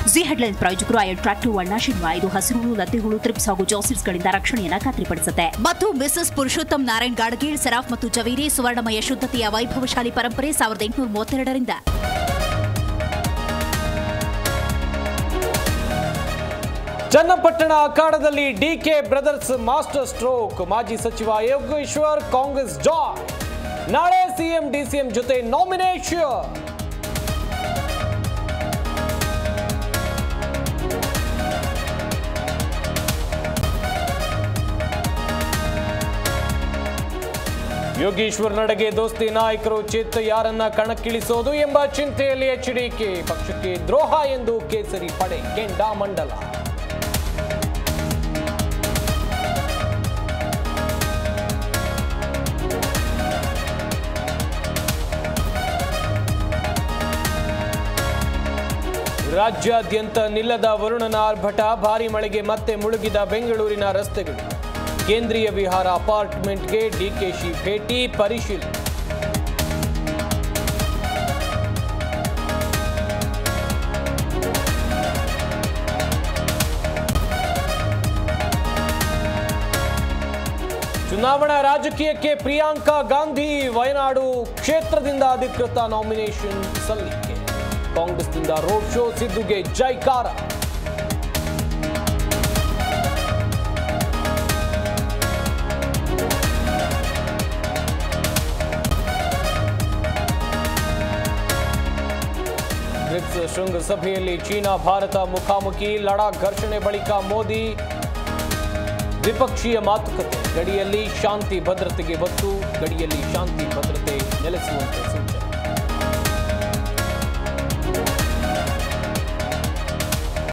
G headlines ಪ್ರಾಯೋಜಕರು IL tractor ವರ್ಣಾಶಿನ್ವ ಇದು ಹಸಿರು ಲತೆಹುಳು ತ್ರಿಪ್ಸ್ ಹಾಗೂ ಜಾಸಿಡ್ಸ್ಗಳಿಂದ ರಕ್ಷಣೆಯನ್ನ ಖಾತ್ರಿಪಡಿಸುತ್ತೆ ಮತ್ತು ಮಿಸಸ್ ಪುರುಷೋತ್ತಮ್ ನಾರಾಯಣ್ ಗಾಡ್ಗೀಳ್ ಸೆರಾಫ್ ಮತ್ತು ಜವೀರಿ ಸುವರ್ಣಮಯ ಶುದ್ಧತೆಯ ವೈಭವಶಾಲಿ ಪರಂಪರೆ ಸಾವಿರದ ಎಂಟುನೂರ ಮೂವತ್ತೆರಡರಿಂದ ಚನ್ನಪಟ್ಟಣ ಅಖಾಡದಲ್ಲಿ ಡಿಕೆ ಬ್ರದರ್ಸ್ ಮಾಸ್ಟರ್ ಸ್ಟ್ರೋಕ್ ಮಾಜಿ ಸಚಿವ ಯೋಗೇಶ್ವರ್ ಕಾಂಗ್ರೆಸ್ ಜಾಯ್ ನಾಳೆ ಸಿಎಂ ಡಿಸಿಎಂ ಜೊತೆ ನಾಮಿನೇಷನ್ ಯೋಗೇಶ್ವರ್ ನಡೆಗೆ ದೋಸ್ತಿ ನಾಯಕರು ಚಿತ್ ಯಾರನ್ನ ಕಣಕ್ಕಿಳಿಸೋದು ಎಂಬ ಚಿಂತೆಯಲ್ಲಿ ಎಚ್ಡಿಕೆ ಪಕ್ಷಕ್ಕೆ ದ್ರೋಹ ಎಂದು ಕೇಸರಿ ಪಡೆ ಕೆಂಡಾಮಂಡಲ ರಾಜ್ಯಾದ್ಯಂತ ನಿಲ್ಲದ ವರುಣನ ಆರ್ಭಟ ಭಾರಿ ಮಳೆಗೆ ಮತ್ತೆ ಮುಳುಗಿದ ಬೆಂಗಳೂರಿನ ರಸ್ತೆಗಳು ಕೇಂದ್ರೀಯ ವಿಹಾರ ಅಪಾರ್ಟ್ಮೆಂಟ್ಗೆ ಡಿಕೆಶಿ ಭೇಟಿ ಪರಿಶೀಲನೆ ಚುನಾವಣಾ ರಾಜಕೀಯಕ್ಕೆ ಪ್ರಿಯಾಂಕಾ ಗಾಂಧಿ ವಯನಾಡು ಕ್ಷೇತ್ರದಿಂದ ಅಧಿಕೃತ ನಾಮಿನೇಷನ್ ಸಲ್ಲಿಕೆ ಕಾಂಗ್ರೆಸ್ನಿಂದ ರೋಡ್ ಶೋ ಸಿದ್ದುಗೆ ಜೈಕಾರ ಬ್ರಿಕ್ಸ್ ಶೃಂಗಸಭೆಯಲ್ಲಿ ಚೀನಾ ಭಾರತ ಮುಖಾಮುಖಿ ಲಡಾಖ್ ಘರ್ಷಣೆ ಬಳಿಕ ಮೋದಿ ದ್ವಿಪಕ್ಷೀಯ ಮಾತುಕತೆ ಗಡಿಯಲ್ಲಿ ಶಾಂತಿ ಭದ್ರತೆಗೆ ಒತ್ತು ಗಡಿಯಲ್ಲಿ ಶಾಂತಿ ಭದ್ರತೆ ನೆಲೆಸುವಂತೆ ಸೂಚನೆ